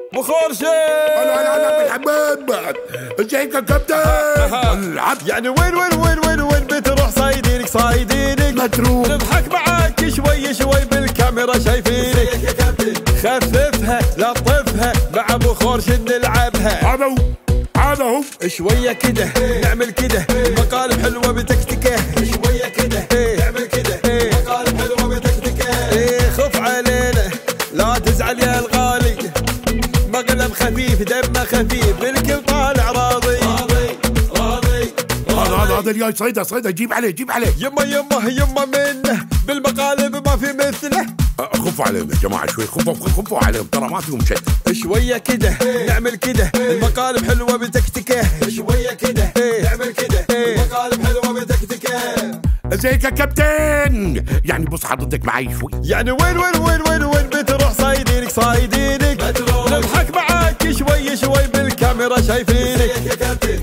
بخور شيء انا انا انا بالحباب ازيك يا كابتن العب يعني وين وين وين وين وين بتروح صايدينك صايدينك متروك نضحك معاك شوي شوي بالكاميرا شايفينك خففها لطفها مع بخور شد نلعبها هذا هو هذا هو شوية كده نعمل كده مقالب حلوة بتكتكة شوية كده نعمل كده مقالب حلوة بتكتكة إيه خف علينا لا تزعل يا الغالي مقلب خفيف دمه خفيف الكل طالع راضي راضي راضي هذا هذا هذا الجاي صيده صيده جيب عليه جيب عليه يما يما يما منه بالمقالب ما في مثله أه، خفوا عليهم يا جماعه شوي خفوا خفوا عليهم ترى ما فيهم شيء شوية كده نعمل كده المقالب حلوة بتكتكة شوية كده نعمل كده المقالب حلوة بتكتكة ازيك يا كابتن يعني بص حضرتك معي شوي يعني وين وين وين وين وين بتروح صايدينك صايدينك نضحك معاك شوي شوي بالكاميرا شايفينك يا كابتن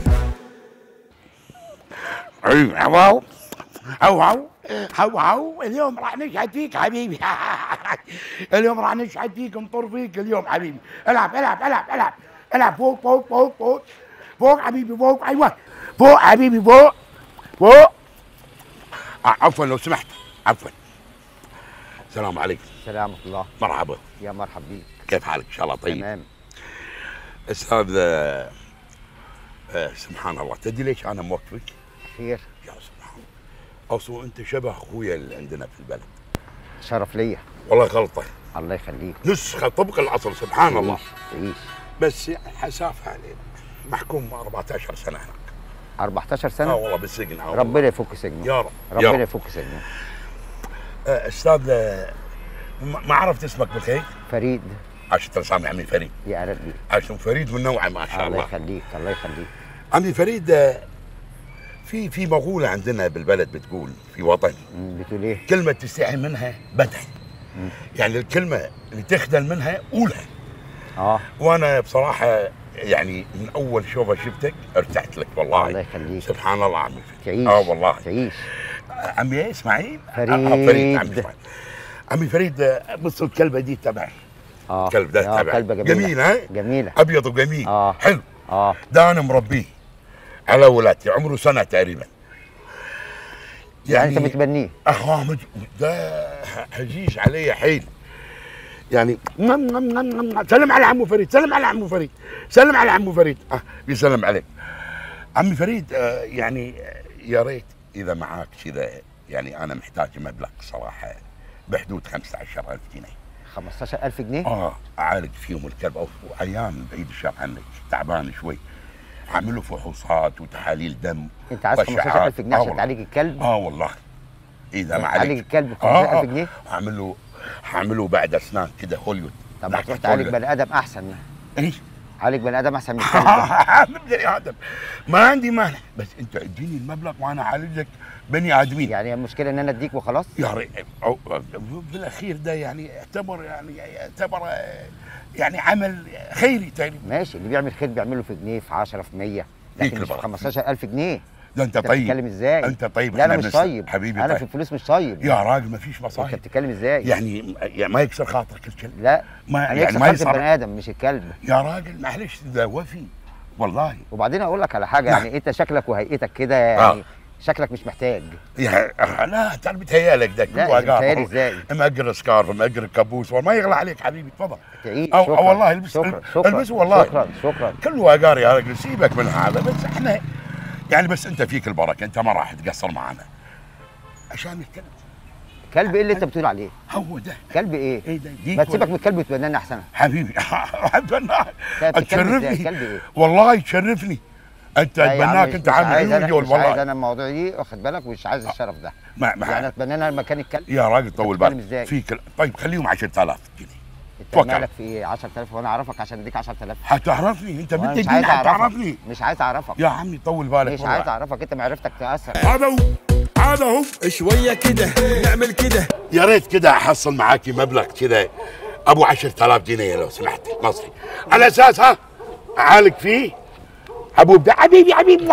اي هواو هواو هواو اليوم راح نشهد فيك حبيبي اليوم راح نشهد فيك نطر فيك اليوم حبيبي العب العب العب العب العب فوق فوق فوق فوق فوق حبيبي فوق ايوه فوق حبيبي فوق فوق ع- عفوا لو سمحت عفوا السلام عليكم السلام ورحمة الله مرحبا يا مرحب بيك كيف حالك ان شاء الله طيب تمام استاذ آه، آه، سبحان الله تدري ليش انا موقفك خير يا سبحان الله اصلا انت شبه اخويا اللي عندنا في البلد شرف ليا والله غلطه الله يخليك نسخه طبق الاصل سبحان الله تعيش تعيش بس يعني حسافه عليه محكوم 14 سنه هناك 14 اه سنة والله بالسجن آه والله. ربنا يفك سجنه يا رب يا ربنا رب يفك سجنه آه، استاذ آه، ما ما عرفت اسمك بالخير فريد عشان سامي عمي فريد يا قلب بيك عشان فريد من نوعه ما شاء الله الله يخليك الله يخليك عمي فريد آه، في في مقوله عندنا بالبلد بتقول في وطن مم، بتقول ايه؟ كلمه تستحي منها بدها يعني الكلمه اللي تخجل منها قولها اه وانا بصراحه يعني من اول شوفه شفتك ارتحت لك والله الله يخليك سبحان الله عمي تعيش اه والله تعيش عمي ايه اسماعيل فريد. آه فريد عمي اسماعيل عمي فريد آه، بص الكلبه دي تبعي اه الكلب ده آه، تبعي كلبة جميلة جميل ها جميلة ابيض وجميل آه. حلو اه ده انا مربيه على ولادي عمره سنه تقريبا يعني انت بتبنيه اخوه مج... ده هجيج علي حيل يعني نم نم نم نم سلم على عمو فريد سلم على عمو فريد سلم على عمو فريد اه بيسلم عليك عمي فريد آه يعني آه، يا ريت اذا معاك كذا يعني انا محتاج مبلغ صراحه بحدود 15000 جنيه 15000 جنيه اه اعالج فيهم الكلب او ايام بعيد الشر عنك تعبان شوي اعمل له فحوصات وتحاليل دم انت عايز وأشعاعات. 15000 جنيه آه عشان والله. تعالج الكلب اه والله اذا ما تعالج عليك الكلب ب آه، 15000 آه. جنيه هعمله هعمله بعد اسنان كده هوليود طب ما نحت تروح تعالج هوليود. بني ادم احسن ايش؟ عالج بني ادم احسن من الكلب عامل بني ادم ما عندي مانع بس انت اديني المبلغ وانا اعالج لك بني ادمين يعني المشكله ان انا اديك وخلاص يا ريت أو- في الاخير ده يعني يعتبر يعني يعتبر آه، يعني عمل خيري تقريبا ماشي اللي بيعمل خير بيعمله في جنيه في 10 في 100 فيك لكن مش في البركة. 15000 جنيه ده انت انت طيب بتتكلم ازاي انت طيب لا انا إحنا مش بنس- طيب حبيبي انا طيب. في الفلوس مش طيب يا راجل ما فيش انت مصايب بتتكلم ازاي يعني يعني ما يكسر خاطرك الكلب لا ما انا يعني يكسب ما خاطر يصير البني ادم مش الكلب يا راجل معلش ده وفي والله وبعدين اقول لك على حاجه نعم. يعني انت شكلك وهيئتك كده يعني آه. شكلك مش محتاج يا لا انت بتهيالك ده لا، كله بيتهيألي أقار. إزاي؟ مأجر سكارف مأجر كابوس ما يغلى عليك حبيبي تفضل تعيش أو- شكرا أو والله البس- شكرا شكرا البس والله. شكرا شكرا كله اقار يا راجل سيبك من هذا بس احنا يعني بس انت فيك البركه انت ما راح تقصر معنا عشان الكلب كلب ايه اللي انت بتقول عليه هو ده كلب ايه ايه ده ديك ما تسيبك ولا- من الكلب وتبناني احسن حبيبي اتبناك أنت بتتكلم إزاي؟ تشرفني كلب إيه؟ والله تشرفني انت لا يا عم، اتبناك مش- انت مش عامل عايز عيوني انا مش عايز والله انا المواضيع دي واخد بالك مش عايز الشرف ده ما ما يعني اتبنانا مكان الكلب يا راجل طول بتتكلم بالك إزاي؟ فيك طيب خليهم 10000 جنيه انت توكل. مالك في ايه 10000 وانا اعرفك عشان اديك 10000 هتعرفني انت وأنا بدي مش عايز الدنيا اعرفك هتعرفني مش عايز اعرفك يا عمي طول بالك مش والله. عايز اعرفك انت معرفتك تاثر هذا هو هذا هو شوية كده نعمل كده يا ريت كده احصل معاكي مبلغ كده ابو 10000 جنيه لو سمحت مصري على اساس ها اعالج فيه حبوب ده حبيبي حبيبي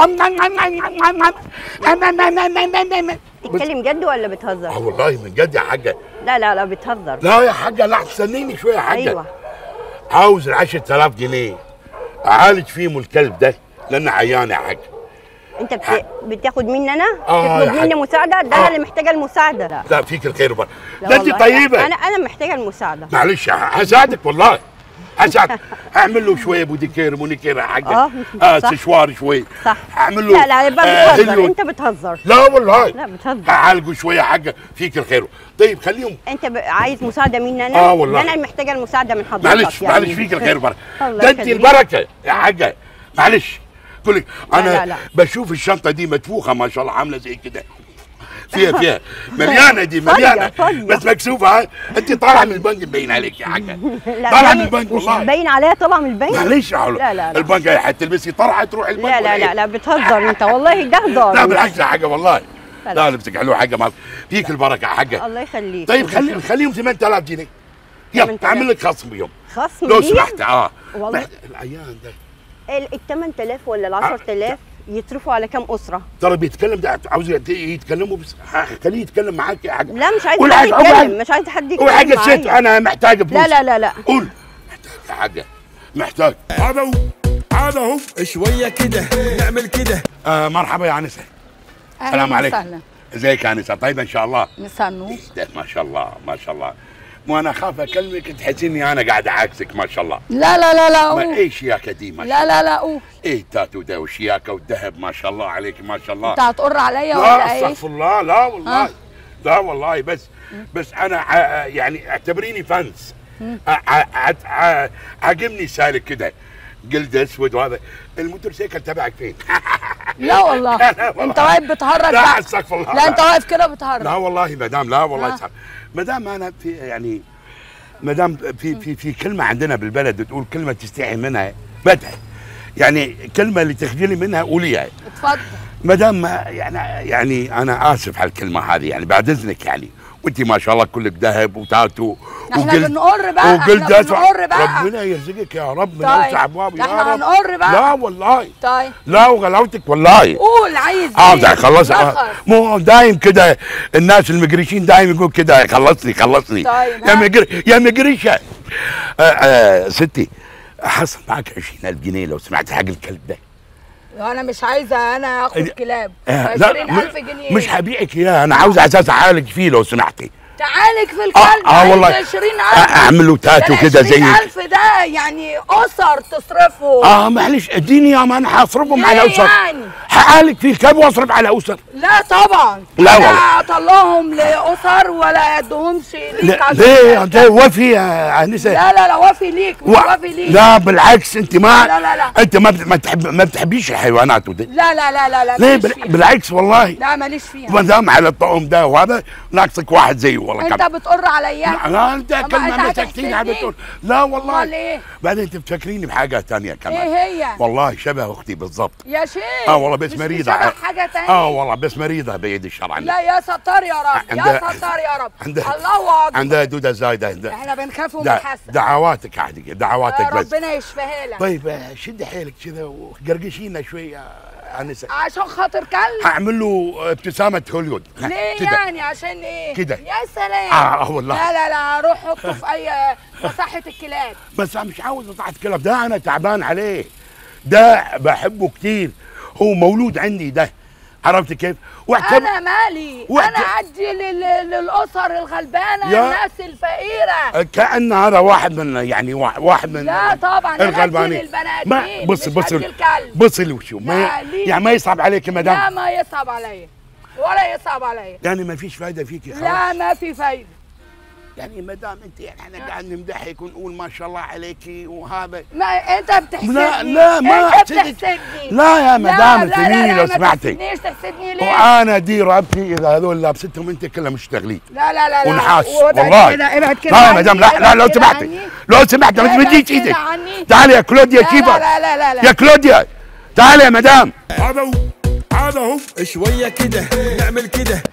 تتكلم جد ولا بتهزر؟ اه والله من جد يا حاجه لا لا لا بتهزر لا يا حاجه لا استنيني شويه يا حاجه ايوه عاوز ال 10000 جنيه اعالج فيهم الكلب ده لانه عيان يا حاج انت بت... بتاخد مني انا آه، تطلب يا مني حاج. مساعده ده آه. انا اللي محتاجه المساعده لا لا فيك الخير وبركه لا ده انت والله. طيبه انا انا محتاجه المساعده معلش هساعدك والله هساعدك هعمل له شويه بوديكير مونيكير يا حاجه آه، اه صح. سشوار شويه صح هعمل له لا لا يبقى آه، بتهزر هليو. انت بتهزر لا والله لا بتهزر هعالجه شويه يا حاجه فيك الخير طيب خليهم انت ب... عايز مساعده مني انا آه، والله. ده انا اللي محتاجه المساعده من حضرتك معلش يعني. معلش فيك الخير بركه الله ده انت يخليك. البركه يا حاجه معلش كل لا، انا لا، لا. بشوف الشنطه دي مدفوخه ما شاء الله عامله زي كده فيها فيها مليانه دي فاضية، مليانه فاضية. بس مكسوفه ها؟ انت طالعه من البنك مبين عليك يا حاجه لا طالعه من باين- البنك مش والله باين عليها طالعه من البنك معلش يا حلو لا، لا، لا. البنك هي حتلبسي طرحه تروح البنك لا لا ولا لا إيه؟ لا بتهزر انت والله ده هزار لا بالعكس يا حاجه والله لا، لا لبسك حلو حاجه ما فيك البركه يا حاجه الله يخليك طيب خلي خليهم 8000 جنيه يلا 8000. اعمل لك خصم بيوم خصم لو ليا؟ سمحت اه والله. محت- العيان ده ال 8000 ولا ال 10000 يصرفوا على كام اسره؟ ترى بيتكلم ده عاوز يت- يتكلموا بس خليه يتكلم معاك يا حاجه لا مش عايز قول حد حاجة، قول يتكلم حاجة. مش عايز حد قول يتكلم حاجه ست معايا. انا محتاج فلوس لا لا لا لا قول محتاج يا حاجه محتاج هذا هو هذا هو شويه كده نعمل كده آه مرحبا يا انسه السلام عليكم وسهلا ازيك يا انسه طيبه ان شاء الله مساء النور ده ما شاء الله ما شاء الله مو انا اخاف اكلمك تحسيني انا قاعد عكسك ما شاء الله لا لا لا لا ما قول ايه شياكه دي ما شاء لا الله لا لا قول ايه التاتو ده والشياكه والذهب ما شاء الله عليك ما شاء الله انت هتقر عليا لا ولا ايه؟ استغفر الله لا والله ها؟ لا والله بس بس انا ع- يعني اعتبريني فانس ع- ع- ع- عاجبني سالك كده جلد اسود وهذا الموتورسيكل تبعك فين؟ لا والله لا، لا والله. انت واقف بتهرج لا بقى استغفر الله لا انت واقف كده لا بتهرج والله مدام لا والله ها؟ صعب مدام انا في يعني مدام في في في كلمه عندنا بالبلد تقول كلمه تستحي منها بدها يعني كلمه اللي تخجلي منها قوليها اتفضل ما دام ما- يعني يعني انا اسف على الكلمه هذه يعني بعد اذنك يعني وانت ما شاء الله كلك ذهب وتاتو احنا بنقر بقى وجلد احنا أسود. بنقر بقى ربنا يرزقك يا رب من طيب. اوسع ابواب يا احنا رب هنقر بقى. لا والله طيب لا وغلاوتك والله قول عايز اه ايه؟ ده خلص آه. لخص. مو دايم كده الناس المقرشين دايم يقول كده خلصني خلصني طيب، يا ها؟ مقر يا مقرشه آه آه ستي حصل معك 20000 جنيه لو سمعت حق الكلب ده انا مش عايزه انا اخد إيه. كلاب آه، لا 20000 م- جنيه مش هبيعك اياه انا عاوز اساس اعالج فيه لو سمحتي تعالج في اه, الكلب آه والله 20000 آه، اعمل له تاتو كده زي 20000 ده يعني اسر تصرفه اه معلش اديني يا ما انا هصرفهم على ليه اسر يعني؟ هعالج فيه الكلب واصرف على اسر لا طبعا لا والله. لا اطلعهم لاسر ولا ادهمش ليك لا عشان ليه تاكل. انت وفي يا انسه لا لا لا وافي ليك مش و... وافي ليك لا بالعكس انت ما لا، لا، لا. انت ما بت- ما, تحب... ما بتحبيش الحيوانات ودي لا لا لا لا لا ليه ماليش بال... فيها. بالعكس والله لا ماليش فيها ما دام على الطعم ده وهذا ناقصك واحد زيه والله انت كم بتقر عليا لا, لا انت أما كلمه أنت مسكتيني هتحسدني؟ بتقول لا والله امال ايه بعدين انت بتفكريني بحاجه ثانيه كمان ايه هي والله شبه اختي بالضبط يا شيخ اه والله بس مش مريضه بشبه حاجه تانية اه والله بس مريضه بعيد الشر عنك لا يا ستار يا رب يا عندها- ستار يا رب عندها- الله اكبر عندها دوده زايده عندها احنا بنخاف من دع... الحسد دعواتك عادي دعواتك بس ربنا يشفيها لك طيب آه، شد حيلك كذا وقرقشينا شويه انسه عشان خاطر كلب هعمل له ابتسامه هوليوود ليه كده. يعني عشان ايه كده. يا سلام آه، والله. لا لا لا روح حطه في اي مساحه الكلاب بس انا مش عاوز اطلع الكلام ده انا تعبان عليه ده بحبه كتير هو مولود عندي ده عرفت كيف؟ واعتبر انا مالي وقت- انا ادي لل- للاسر الغلبانه يا- الناس الفقيره كان هذا واحد من يعني وا- واحد من لا طبعا انا ادي الغلبانين للبني ما ادمين بص مش بص أدي الكلب بص اللي وشو ما لا، ليه؟ يعني ما يصعب عليك يا لا مدام ما يصعب عليا ولا يصعب عليا يعني ما فيش فايده فيكي خلاص لا ما في فايده يعني ما دام انت يعني احنا قاعد نمدحك ونقول ما شاء الله عليكي وهذا ما انت بتحسدني لا لا ما انت احسدك بتحسدني لا يا مدام لا، سيبيني لا، لو ما سمحتي تحسدنيش تحسدني ليه وانا دي رقبتي اذا هذول لابستهم انت كلها مشتغلين لا لا لا لا ونحاس وابعد والله كده ابعد كده لا يا عني، مدام لا لا ابعد لو كده سمحتي عني. لو سمحتي ما ابعد تمديش كده ايدك عني. تعالي يا كلوديا لا شيبا لا لا لا لا يا كلوديا تعالي يا مدام هذا هو هذا هو شويه كده نعمل كده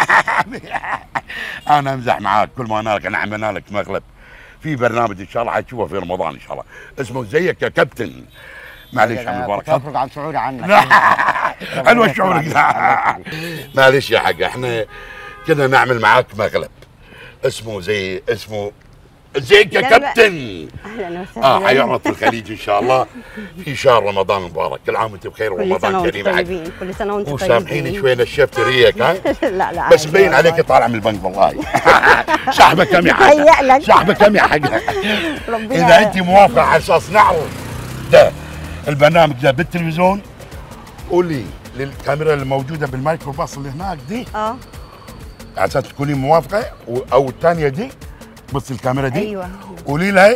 انا امزح معاك كل ما انا لك انا عملنا لك مغلب في برنامج ان شاء الله حتشوفه في رمضان ان شاء الله اسمه زيك يا كابتن معلش عم كنت البركه بخرج عن شعوري عنك لا حلوه شعورك الله معلش يا حاج احنا كده نعمل معاك مغلب اسمه زي اسمه ازيك يا لا، لا. كابتن اهلا وسهلا اه حيعرض في الخليج ان شاء الله في شهر رمضان المبارك كل عام وانت بخير كل سنه ورمضان وانتم كريم عليك طيبين كل سنه وانتم وسامحيني طيبين شوي نشفت ريك ها لا لا بس عادي مبين والله. عليك طالع من البنك والله شحبه كم يا هيأ حاجه لك. شحبه كم يا حاجه ربنا اذا انت موافقه على اساس نعرض ده البرنامج ده بالتلفزيون قولي للكاميرا اللي موجوده بالمايكرو باص اللي هناك دي اه على اساس تكوني موافقه و- او الثانيه دي بصي الكاميرا دي ايوه قولي لها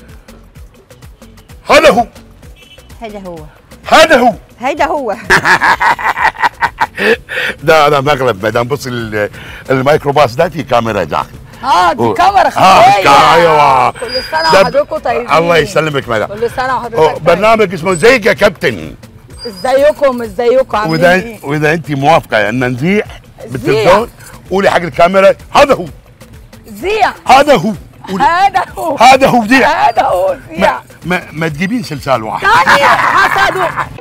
هذا هو هذا هو هذا هو هيدا هو ده ده مغلب مدام بصي ال- الميكروباص ده في كاميرا داخل اه دي أوه. كاميرا اه خفيه كا- ايوه كل سنه ده- وحضراتكم طيبين الله يسلمك مدام كل سنه أوه، وحضرتك طيب برنامج اسمه زيك يا كابتن ازيكم ازيكم عاملين واذا ايه واذا انت موافقه ان نذيع زيع. بالتلفزيون قولي حق الكاميرا هذا هو زيع هذا هو قولي هذا هو هذا هو زيع هذا هو زيع ما, ما, ما تجيبين سلسال واحد تاني حسدوا